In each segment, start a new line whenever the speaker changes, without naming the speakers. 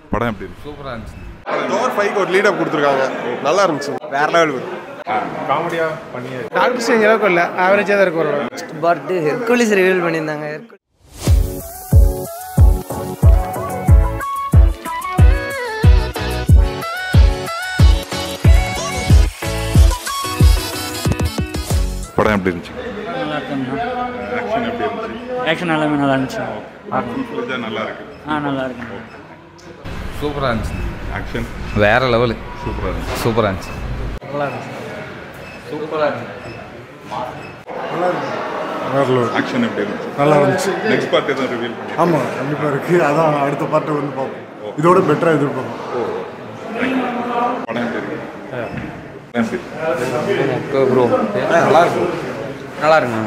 படம் எப்படி இருக்கு
சூப்பராக இருந்துச்சு
டோர் ஃபைவ்க்கு ஒரு லீடப் கொடுத்துருக்காங்க நல்லா இருந்துச்சு வேற லெவல்
காமெடியா பண்ணியா
டாக்டர் ஸ்ட்ரேஞ்ச் அளவுக்கு இல்லை ஆவரேஜாக தான் இருக்கு ஒரு படம்
பார்ட்டு ஹெர்குலிஸ் ரிவீல் பண்ணியிருந்தாங்க ஹெர்குலிஸ்
படம் எப்படி இருந்துச்சு
நல்லா இருக்குண்ணா
ஆக்ஷன் எப்படி இருந்துச்சு
ஆக்ஷன் எல்லாமே நல்லா இருந்துச்சு
ஆக்ஷன் ஃபுல்லாக நல்லா இருக்கு
ஆ நல்லா இருக்குண்ணா
சூப்பராக இருந்துச்சு
ஆக்ஷன்
வேற லெவலு
சூப்பராக இருந்துச்சு
சூப்பராக இருந்துச்சு
நல்லா இருந்துச்சு
சூப்பராக இருந்துச்சு
ஆக்ஷன் எப்படி இருந்துச்சு
நல்லா இருந்துச்சு
நெக்ஸ்ட் பார்ட் எதுவும் ரிவீல் பண்ணி
ஆமாம் கண்டிப்பாக இருக்குது அதான் அடுத்த பாட்டை வந்து பார்ப்போம் இதோட பெட்டராக எதிர்பார்ப்போம்
படம் எப்படி இருக்கு படம் எப்படி இருக்கு?
ஓகே ப்ரோ நல்லா இருக்கும் நல்லா இருக்குங்க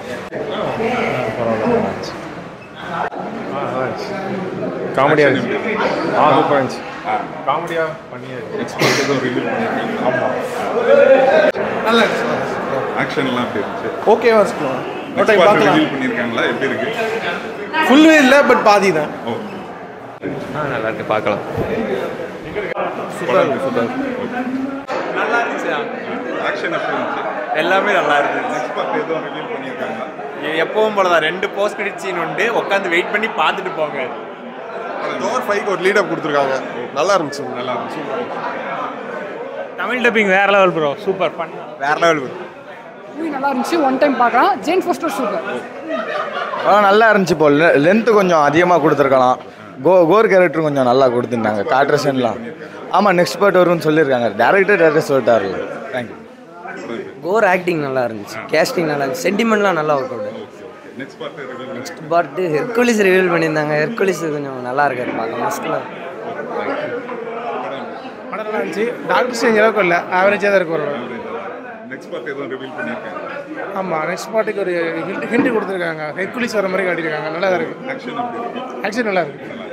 காமெடியா இருந்துச்சு ஆ சூப்பராக இருந்துச்சு காமெடியா பண்ணியா நெக்ஸ்ட் பார்ட் எதுவும் ரிவீல் பண்ணிருக்காங்க ஆமாம்
நல்லா இருந்துச்சு
ஆக்ஷன் எல்லாம் எப்படி இருந்துச்சு
ஓகேவா இருக்கலாம்
நெக்ஸ்ட் பார்ட் ரிவீல் பண்ணிருக்காங்களா எப்படி இருக்கு
ஃபுல்வே இல்லை பட் பாதி தான்
ஓ
நல்லா இருக்கு பார்க்கலாம்
படம் சூப்பர்
நல்லா இருந்துச்சு
ஆக்ஷன் எப்படி இருந்துச்சு
எல்லாமே நல்லா இருந்துச்சு
நெக்ஸ்ட் பார்ட் எதுவும் ரிவீல் பண்ணிருக்காங்களா
எ- எப்பவும் போல தான் ரெண்டு போஸ்ட் கிரெடிட் சீன் உண்டு உட்காந்து வெயிட் பண்ணி பார்த்துட்டு போங்க
டோர் ஃபைவ்க்கு ஒரு லீடப் கொடுத்துருக்காங்க நல்லா இருந்துச்சு
நல்லா இருந்துச்சு
தமிழ் டப்பிங் வேற லெவல் ப்ரோ சூப்பர் பண்ண
வேற லெவல்
மூவி நல்லா இருந்துச்சு ஒன் டைம் பார்க்கலாம் ஜெயின் ஃபோஸ்டர் சூப்பர்
ஆ நல்லா இருந்துச்சு இப்போ லென்த்து கொஞ்சம் அதிகமாக கொடுத்துருக்கலாம் கோ கோர் கேரக்டர் கொஞ்சம் நல்லா கொடுத்துருந்தாங்க காட்ரேஷன்லாம் ஆமாம் நெக்ஸ்ட் பார்ட் வரும்னு சொல்லியிருக்காங்க டேரக்டர் டேரக்டர் சொல்லிட்டாருல தேங்க்யூ
கோர் ஆக்டிங் நல்லா இருந்துச்சு கேஸ்டிங் நல்லா இருந்துச்சு சென்டிமெண்ட்லாம் நல்லா work out
next part reveal பண்ணி
பார்ட்டு ஹெர்குலிஸ் ரிவீல் பண்ணியிருந்தாங்க ஹெர்குலிஸ் கொஞ்சம் நல்லா இருக்காரு பார்க்க மஸ்கில்
படம் நல்லா இருந்துச்சு டாக்டர் ஸ்ட்ரேஞ்ச் அளவுக்கு இல்லை ஆவரேஜாக தான் இருக்கு ஒரு படம்
நெக்ஸ்ட் பார்ட் எதுவும் ரிவீல் பண்ணிருக்காங்க
ஆமாம் நெக்ஸ்ட் பாட்டுக்கு ஒரு ஹிண்ட் ஹிண்ட் கொடுத்துருக்காங்க ஹெர்குலிஸ் வர மாதிரி காட்டியிருக்காங்க நல்லா தான் இருக்கு
ஆக்ஷன் எப்படி இருக்கு
ஆக்சுவலி நல்லா இருக்கு